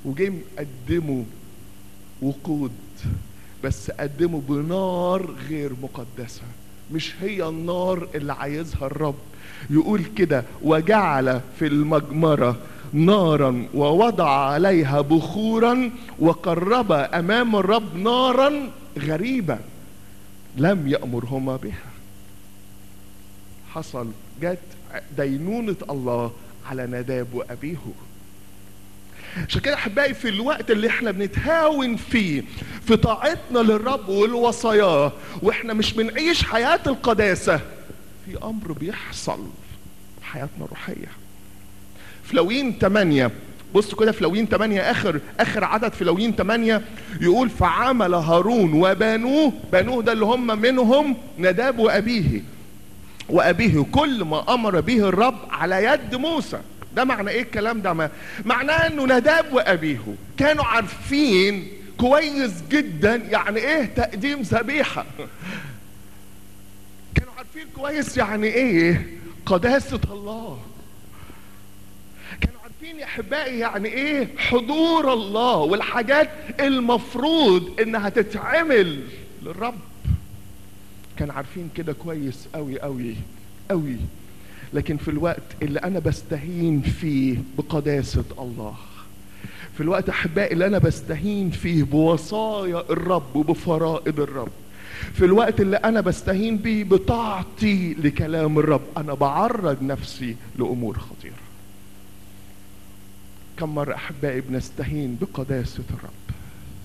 وجاي قدموا وقود بس قدموا بنار غير مقدسة مش هي النار اللي عايزها الرب يقول كده وجعل في المجمرة نارا ووضع عليها بخورا وقرب امام الرب نارا غريبة لم يأمرهما بها حصل جت دينونة الله على نداب وأبيه عشان كده احبائي في الوقت اللي احنا بنتهاون فيه في طاعتنا للرب والوصاياه واحنا مش بنعيش حياه القداسه في امر بيحصل في حياتنا الروحيه في لوين 8 بصوا كده في لوين 8 اخر اخر عدد في لوين 8 يقول فعمل هارون وبانوه بانوه ده اللي هم منهم نداب وابيه وابيه كل ما امر به الرب على يد موسى ده معنى ايه الكلام ده ما معناه انه نداب وابيه كانوا عارفين كويس جدا يعني ايه تقديم ذبيحه كانوا عارفين كويس يعني ايه قداسه الله كانوا عارفين يا احبائي يعني ايه حضور الله والحاجات المفروض انها تتعمل للرب كانوا عارفين كده كويس قوي قوي قوي لكن في الوقت اللي انا بستهين فيه بقداسه الله في الوقت احبائي اللي انا بستهين فيه بوصايا الرب وبفرائض الرب في الوقت اللي انا بستهين بيه بطاعتي لكلام الرب انا بعرض نفسي لامور خطيره كم مره احبائي بنستهين بقداسه الرب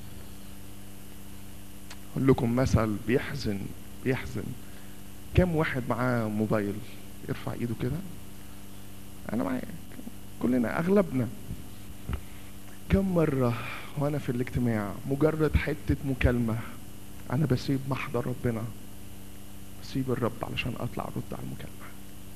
اقول لكم مثل بيحزن بيحزن كم واحد معاه موبايل يرفع ايده كده انا معايا كلنا اغلبنا كم مرة وانا في الاجتماع مجرد حتة مكالمة انا بسيب محضر ربنا بسيب الرب علشان اطلع ارد على المكالمة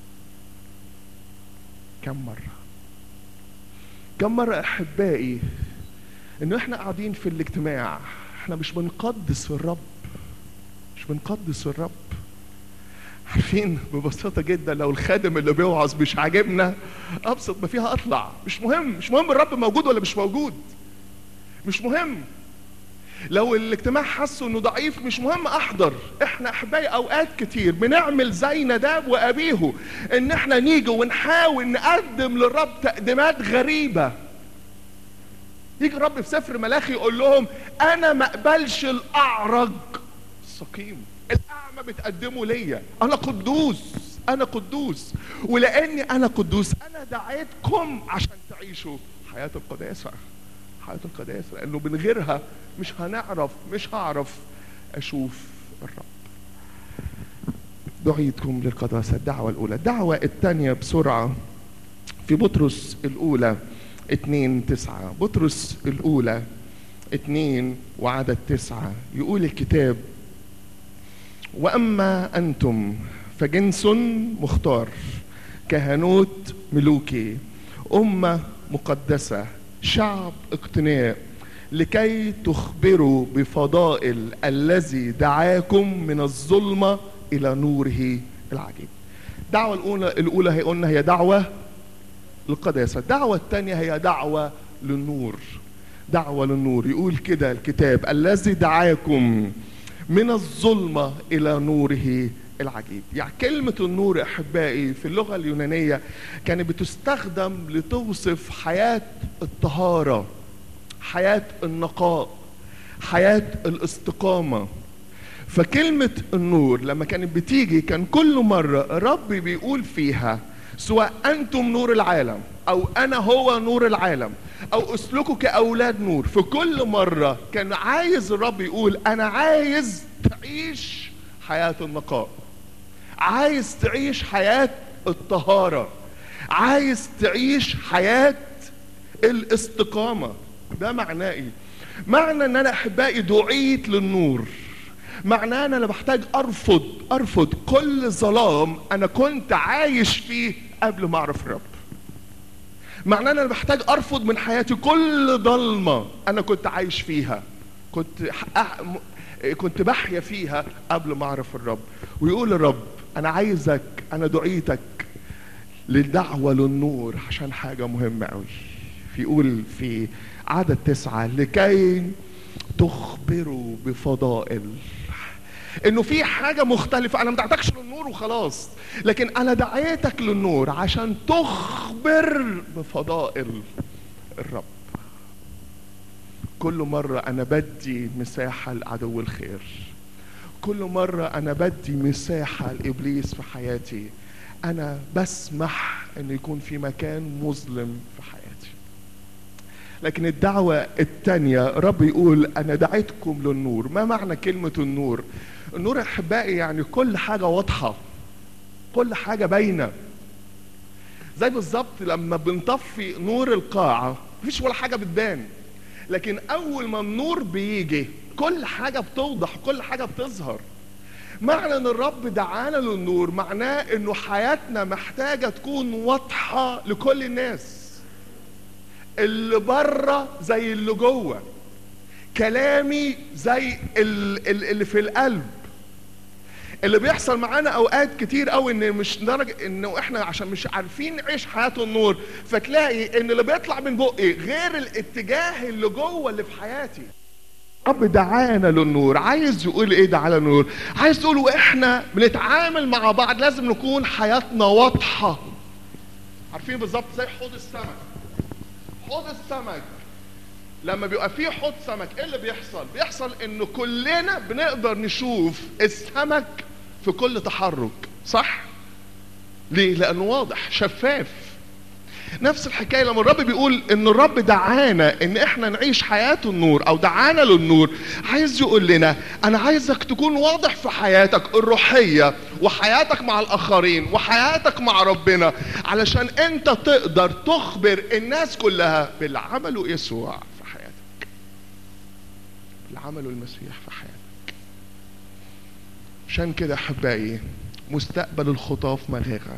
كم مرة كم مرة احبائي انه احنا قاعدين في الاجتماع احنا مش بنقدس الرب مش بنقدس الرب عارفين ببساطه جدا لو الخادم اللي بيوعظ مش عاجبنا ابسط ما فيها اطلع مش مهم مش مهم الرب موجود ولا مش موجود مش مهم لو الاجتماع حسوا انه ضعيف مش مهم احضر احنا احبائي اوقات كتير بنعمل زي نداب وابيه ان احنا نيجي ونحاول نقدم للرب تقديمات غريبه يجي الرب في سفر ملاخي يقول لهم انا ما اقبلش الاعرج السقيم الاعمى بتقدمه ليا انا قدوس انا قدوس ولاني انا قدوس انا دعيتكم عشان تعيشوا حياه القداسه حياه القداسه لانه من غيرها مش هنعرف مش هعرف اشوف الرب دعيتكم للقداسه الدعوه الاولى الدعوه الثانيه بسرعه في بطرس الاولى اتنين تسعة بطرس الأولى اتنين وعدد تسعة يقول الكتاب واما انتم فجنس مختار كهنوت ملوكي امه مقدسه شعب اقتناء لكي تخبروا بفضائل الذي دعاكم من الظلمه الى نوره العجيب الدعوه الاولى الاولى هي قلنا هي دعوه للقداسه الدعوه الثانيه هي دعوه للنور دعوه للنور يقول كده الكتاب الذي دعاكم من الظلمة إلى نوره العجيب يعني كلمة النور أحبائي في اللغة اليونانية كانت بتستخدم لتوصف حياة الطهارة حياة النقاء حياة الاستقامة فكلمة النور لما كانت بتيجي كان كل مرة الرب بيقول فيها سواء أنتم نور العالم أو أنا هو نور العالم او اسلكوا كاولاد نور في كل مره كان عايز الرب يقول انا عايز تعيش حياه النقاء عايز تعيش حياه الطهاره عايز تعيش حياه الاستقامه ده معناه ايه معنى ان انا احبائي دعيت للنور معناه ان انا بحتاج ارفض ارفض كل ظلام انا كنت عايش فيه قبل ما اعرف الرب معناه ان انا بحتاج ارفض من حياتي كل ضلمه انا كنت عايش فيها كنت أح... كنت بحيا فيها قبل ما اعرف الرب ويقول الرب انا عايزك انا دعيتك للدعوه للنور عشان حاجه مهمه قوي يقول في عدد تسعة لكي تخبروا بفضائل انه في حاجة مختلفة انا ما دعتكش للنور وخلاص لكن انا دعيتك للنور عشان تخبر بفضائل الرب كل مرة انا بدي مساحة لعدو الخير كل مرة انا بدي مساحة لابليس في حياتي انا بسمح ان يكون في مكان مظلم في حياتي لكن الدعوة التانية رب يقول أنا دعيتكم للنور ما معنى كلمة النور النور أحبائي يعني كل حاجة واضحة كل حاجة باينة زي بالظبط لما بنطفي نور القاعة مفيش ولا حاجة بتبان لكن أول ما النور بيجي كل حاجة بتوضح كل حاجة بتظهر معنى ان الرب دعانا للنور معناه انه حياتنا محتاجة تكون واضحة لكل الناس اللي بره زي اللي جوه كلامي زي اللي في القلب اللي بيحصل معانا اوقات كتير قوي ان مش درجه انه احنا عشان مش عارفين نعيش حياه النور فتلاقي ان اللي بيطلع من بقي غير الاتجاه اللي جوه اللي في حياتي رب دعانا للنور عايز يقول ايه دعانا للنور عايز تقول واحنا بنتعامل مع بعض لازم نكون حياتنا واضحه عارفين بالظبط زي حوض السمك حوض السمك لما بيبقى فيه حوض سمك ايه اللي بيحصل بيحصل ان كلنا بنقدر نشوف السمك في كل تحرك صح ليه لانه واضح شفاف نفس الحكايه لما الرب بيقول ان الرب دعانا ان احنا نعيش حياه النور او دعانا للنور عايز يقول لنا انا عايزك تكون واضح في حياتك الروحيه وحياتك مع الاخرين وحياتك مع ربنا علشان انت تقدر تخبر الناس كلها باللي عمله يسوع في حياتك اللي عمله المسيح في حياتك عشان كده احبائي مستقبل الخطاة في مغاغه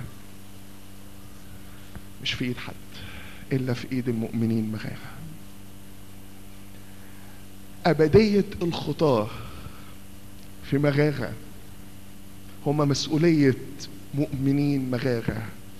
مش في ايد حد الا في ايد المؤمنين مغاغه ابديه الخطاه في مغاغه هما مسؤوليه مؤمنين مغاغه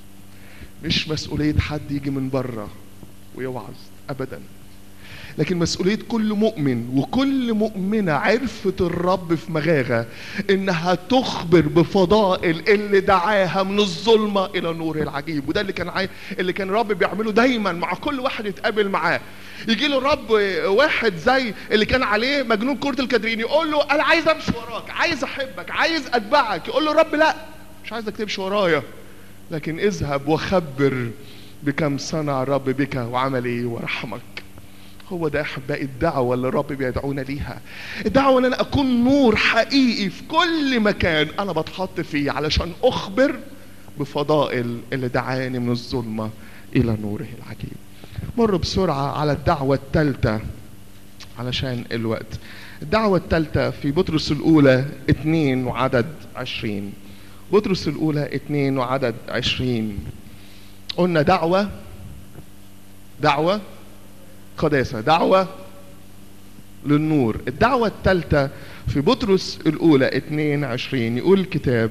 مش مسؤوليه حد يجي من بره ويوعظ ابدا لكن مسؤولية كل مؤمن وكل مؤمنة عرفت الرب في مغاغة انها تخبر بفضائل اللي دعاها من الظلمة الى النور العجيب وده اللي كان عاي... اللي كان الرب بيعمله دايما مع كل واحد يتقابل معاه يجي له الرب واحد زي اللي كان عليه مجنون كرة الكادرين يقول له انا عايز امشي وراك عايز احبك عايز اتبعك يقول له الرب لا مش عايزك تمشي ورايا لكن اذهب وخبر بكم صنع الرب بك وعمل ايه ورحمك هو ده احبائي الدعوه اللي الرب بيدعونا ليها الدعوه ان انا اكون نور حقيقي في كل مكان انا بتحط فيه علشان اخبر بفضائل اللي دعاني من الظلمه الى نوره العجيب مر بسرعه على الدعوه الثالثه علشان الوقت الدعوة الثالثة في بطرس الأولى اتنين وعدد عشرين بطرس الأولى اتنين وعدد عشرين قلنا دعوة دعوة قداسة دعوة للنور الدعوة الثالثة في بطرس الأولى 22 يقول الكتاب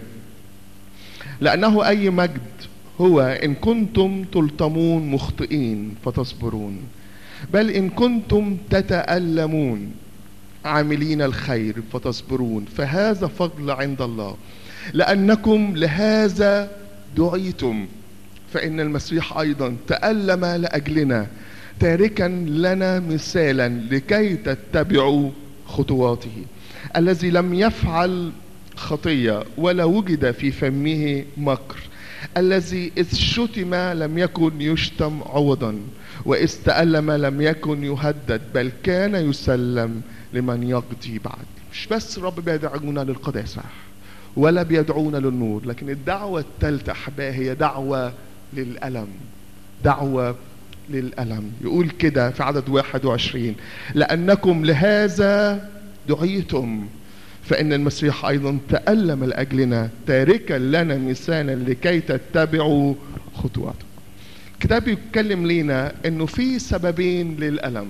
لأنه أي مجد هو إن كنتم تلطمون مخطئين فتصبرون بل إن كنتم تتألمون عاملين الخير فتصبرون فهذا فضل عند الله لأنكم لهذا دعيتم فإن المسيح أيضا تألم لأجلنا تاركا لنا مثالا لكي تتبعوا خطواته الذي لم يفعل خطيه ولا وجد في فمه مكر الذي اذ شتم لم يكن يشتم عوضا واذ تالم لم يكن يهدد بل كان يسلم لمن يقضي بعد مش بس الرب بيدعونا للقداسه ولا بيدعونا للنور لكن الدعوه الثالثه احبائي هي دعوه للالم دعوه للألم يقول كده في عدد 21 لأنكم لهذا دعيتم فإن المسيح أيضا تألم لأجلنا تاركا لنا مثالا لكي تتبعوا خطواته الكتاب بيتكلم لينا انه في سببين للألم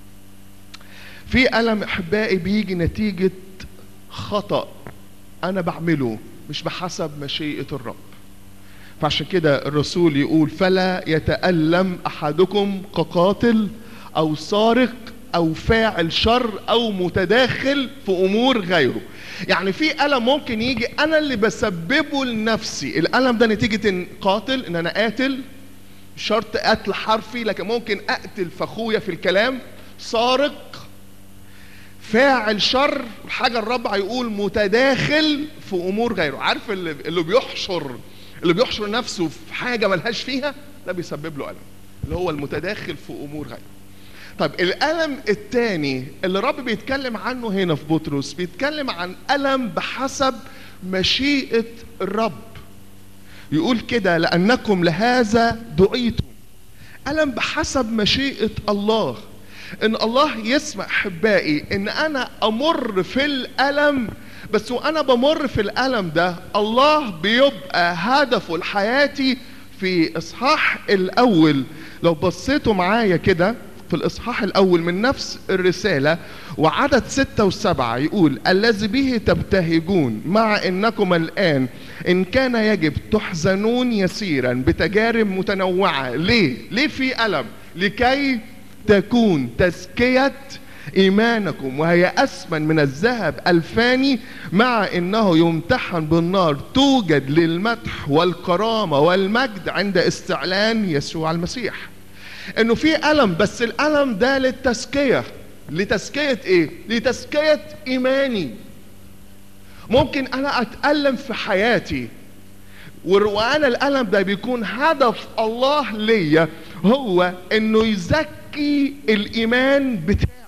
في ألم أحبائي بيجي نتيجة خطأ أنا بعمله مش بحسب مشيئة الرب فعشان كده الرسول يقول فلا يتألم أحدكم كقاتل أو سارق أو فاعل شر أو متداخل في أمور غيره يعني في ألم ممكن يجي أنا اللي بسببه لنفسي الألم ده نتيجة قاتل إن أنا قاتل مش شرط قتل حرفي لكن ممكن أقتل في أخويا في الكلام سارق فاعل شر الحاجة الرابعة يقول متداخل في أمور غيره عارف اللي, اللي بيحشر اللي بيحشر نفسه في حاجة ملهاش فيها ده بيسبب له ألم اللي هو المتداخل في أمور غيره طيب الألم الثاني اللي الرب بيتكلم عنه هنا في بطرس بيتكلم عن ألم بحسب مشيئة الرب يقول كده لأنكم لهذا دعيتم ألم بحسب مشيئة الله ان الله يسمع احبائي ان انا امر في الالم بس وانا بمر في الالم ده الله بيبقى هدفه لحياتي في اصحاح الاول لو بصيتوا معايا كده في الاصحاح الاول من نفس الرساله وعدد ستة وسبعة يقول الذي به تبتهجون مع انكم الان ان كان يجب تحزنون يسيرا بتجارب متنوعه ليه ليه في الم لكي تكون تزكية إيمانكم وهي أثمن من الذهب الفاني مع أنه يمتحن بالنار توجد للمدح والكرامة والمجد عند استعلان يسوع المسيح انه في ألم بس الألم ده للتزكية لتزكية ايه لتزكية ايماني ممكن انا اتألم في حياتي وانا الألم ده بيكون هدف الله ليا هو انه يزكي الايمان بتاعي